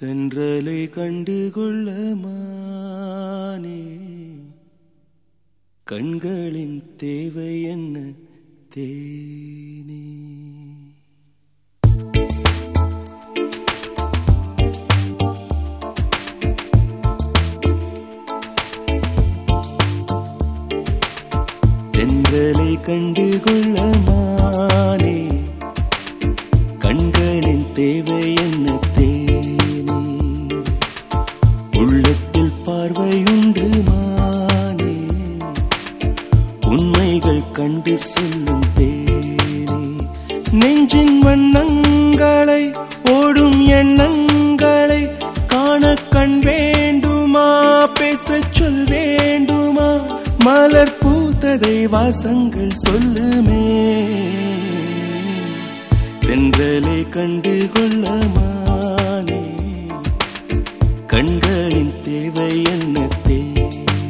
தென்றலை கண்டுகொள்ள மானே கண்களின் தேவை என்ன தேனே தென்றலை கண்டுகொள்ள மானே கண்களின் தேவை என்ன தேனே உள்ளத்தில் பார்வையுண்டு மானே உண்மைகள் கண்டு சொல்லும் தேனே நெஞ்சின் வண்ணங்களை ஓடும் எண்ணங்களை காண கண் வேண்டுமா பேசச் சொல் வேண்டுமா மலர் பூத்ததை வாசங்கள் சொல்லுமே தென்றலை கண்டு கொள்ளமானே கண்களின் தேவை என்ன தேவை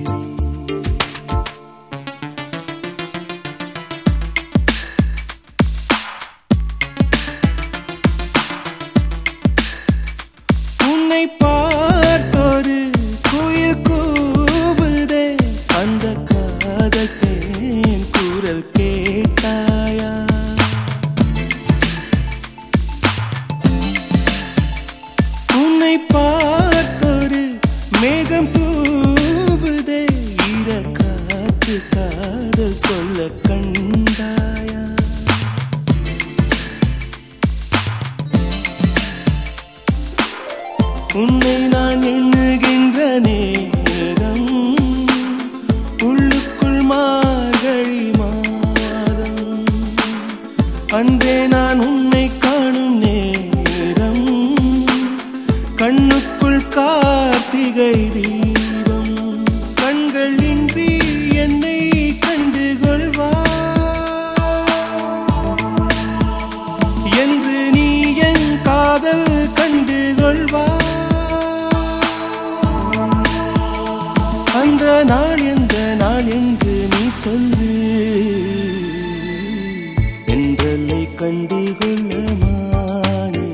உன்னை பார்த்தொரு குயில் கூவுதே அந்த காதல் தேன் குரல் கேட்டாயா உன்னை பார்த்தொரு மேகம் தூவுதே ஈர காற்று காதல் சொல்ல கண்டாயா உன்னை நான் எண்ணுகின்ற நேரம் உள்ளுக்குள் மார்கழி மாதம் அன்றே நான் உன்னை காணும் நேரம் கண்ணுக்குள் கார்த்திகை தீபம் கண்கள் இன்றி என்னை கண்டு கொள்வா என்று நீ என் காதல் கண்டு கொள்வா அந்த நாள் எந்த நாள் என்று நீ சொல்லு என்றலை கண்டு கொள்ளமானே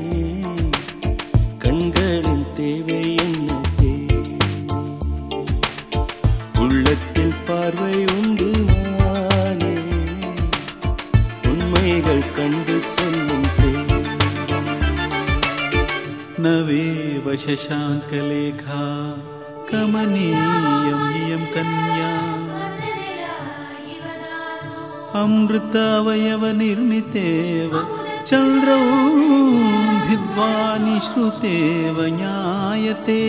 கண்களின் தேவை என்ன தேவை உள்ளத்தில் பார்வை உண்டு மானே உண்மைகள் கண்டு சொல்லும் தேவை नवेव शशाङ्कलेखा कमनीयं इयं कन्या अमृतावयवनिर्मितेव चन्द्रौ भिद्वा निःश्रुतेव ज्ञायते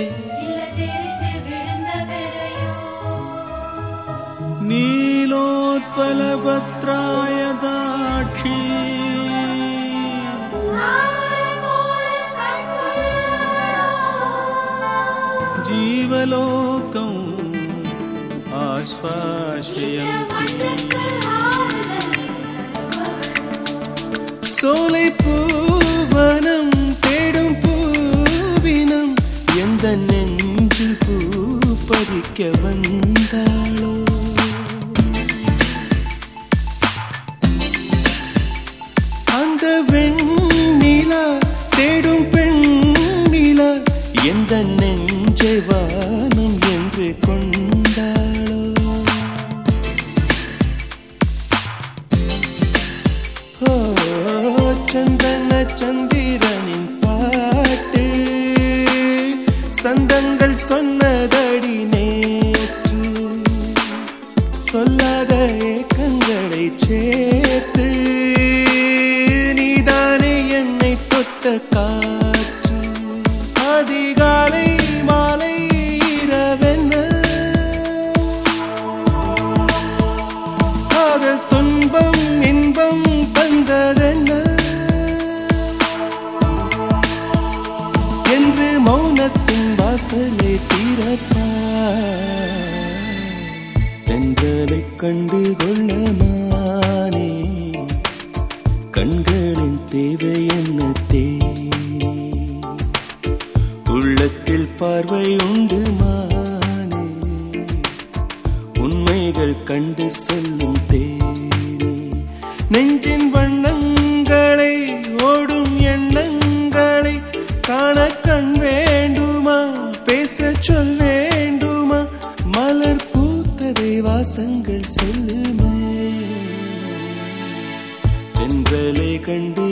नीलोत्पलपत्राय दाक्षी जीवलोकम् आश्वासयन्ति சோலை பூவனம் தேடும் பூவினம் எந்த நெஞ்சில் பூ பறிக்க வந்தாளோ அந்த வெண்ணிலா தேடும் பெண்ணிலா எந்த நெஞ்சை வானம் என்று கொண்டாளோ ஓ, சந்தன சந்திரனின் பாட்டு சந்தங்கள் சொன்னதடி நேற்று சொல்லாத ஏக்கங்களை சேர்த்து நீதானே என்னை தொட்ட காற்று அதிகாலை மாலை இரவென்ன காதல் துன்பம் இன்பம் தந்ததென்ன என்று மௌனத்தின் வாசலை தீரப்பா தென்றலை கண்டு கொள்ளமானே கண்களின் தேவை என்ன தேனே உள்ளத்தில் பார்வை உண்டு மானே உண்மைகள் கண்டு செல்லும் தேனே நெஞ்சின் வண்ணங்களை ஓடும் எண்ணங்களை காண கண் பேச சொல் வேண்டுமா மலர் பூத்ததை வாசங்கள் சொல்லுமே தென்றலை கண்டு